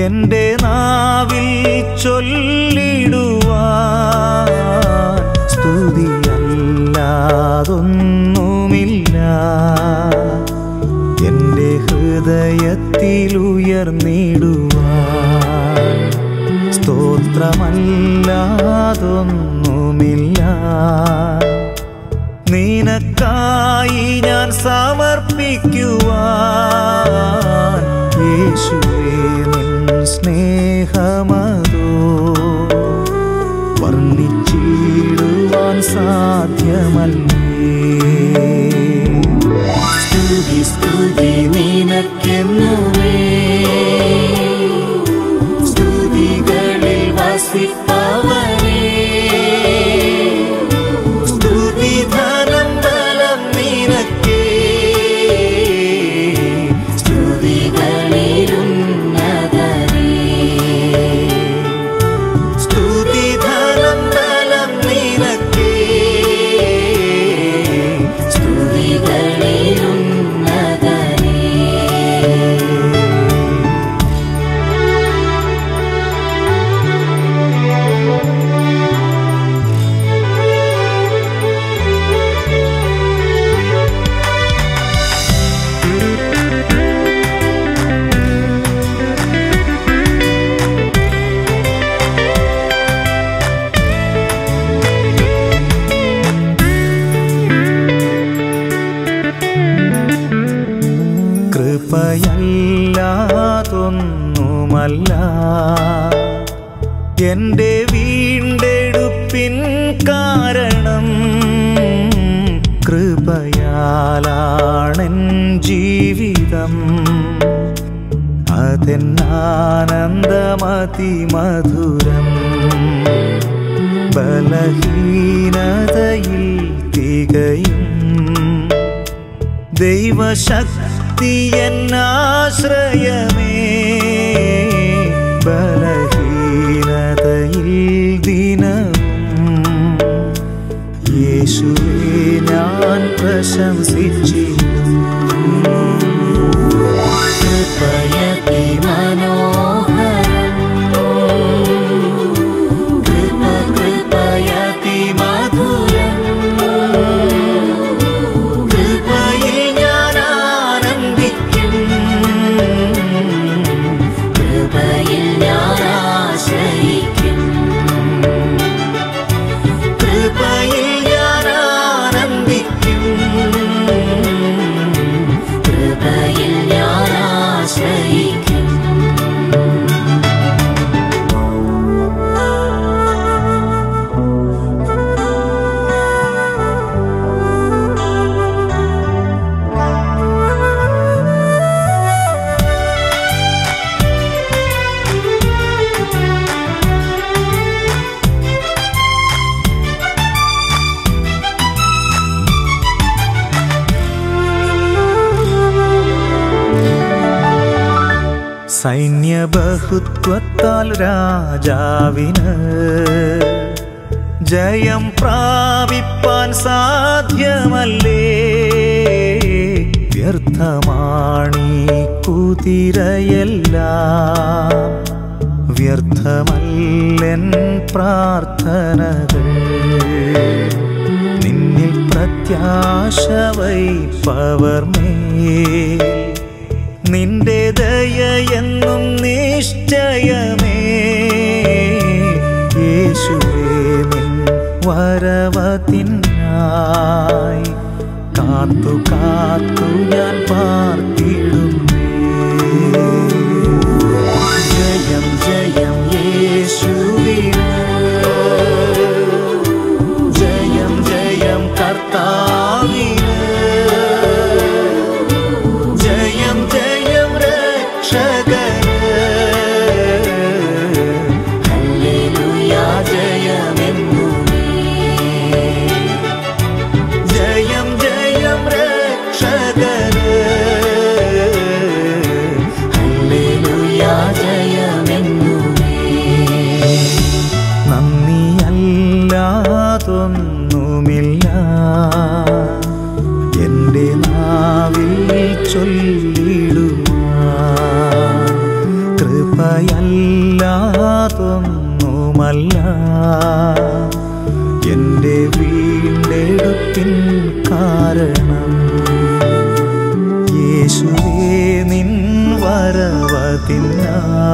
എൻ്റെ നാവിൽ ചൊല്ലിടുവാൻ സ്തുതിയല്ലാതൊന്നുമില്ല എൻ്റെ ഹൃദയത്തിൽ ഉയർന്നിടുവാൻ സ്തോത്രമല്ലാതൊന്നുമില്ല നിനക്കായി ഞാൻ സമർപ്പിക്കുവാൻ യേശുവേ നിൻ സ്നേഹമതോ വർണ്ണിച്ചിടുവാൻ സാധ്യമല്ലേ സ്തുതി സ്തുതി നിനക്കെന്നുമേ സ്തുതികളിൽ വസിപ്പവനേ സ്തുതി ധനം ബലം നിനക്കേ സ്തുതികളിലുന്നതനേ സ്തുതി ധനം ബലം നിനക്കേ സ്തുതികളിലുന്നതനേ കൃപയല്ലാതൊന്നുമല്ല എൻ്റെ വീണ്ടെടുപ്പിൻ കാരണം കൃപയാലാണെൻ ജീവിതം അതെന്നാനന്ദമതി മധുരം ബലഹീനതയിൽ തികയും ദൈവശക്തി എന്നാശ്രയമേ ബലഹീനതയിൽ ദിനവും യേശുവേ ഞാൻ പ്രശംസിച്ചിടും കൃപയതി മനോഹരം കൃപ കൃപയതി മധുരം കൃപയിൽ ഞാൻ ആനന്ദിക്കും കൃപയിൽ ഞാൻ ആശ്രയിക്കും കൃപയിൽ ഞാൻ ആനന്ദിക്കും കൃപയിൽ ഞാൻ ആശ്രയിക്കും സൈന്യബഹുത്വത്താൽ രാജാവിന് ജയം പ്രാപിപ്പാൻ സാധ്യമല്ലേ വ്യർത്ഥമാണീ കുതിരയെല്ലാം വ്യർത്ഥമല്ലെൻ പ്രാർത്ഥനകൾ നിന്നിൽ പ്രത്യാശ വൈപ്പവർ മേൽ നിന്റെ ദയ എന്നും നിശ്ചയമേ യേശുവേ നിൻ വരവത്തിനായി കാത്തു കാത്തു ഞാൻ പാർത്തിടുന്നേ ജയം ജയം യേശുവിന് ജയം ജയം കർത്താവിന് ജയം ജയം രക്ഷകന് ഹല്ലേലൂയ ജയമെന്നുമേ ജയം ജയം രക്ഷകന് ഹല്ലേലൂയ ജയമെന്നുമേ നന്ദിയല്ലാതൊന്നുമില്ല എൻ്റെ നാവിൽ ചൊല്ലിടുവാൻ കൃപയല്ലാതൊന്നുമില്ല കൃപയല്ലാതൊന്നുമല്ല എൻ്റെ വീണ്ടെടുപ്പിൻ കാരണം യേശുവേ നിൻ വരവതിനാ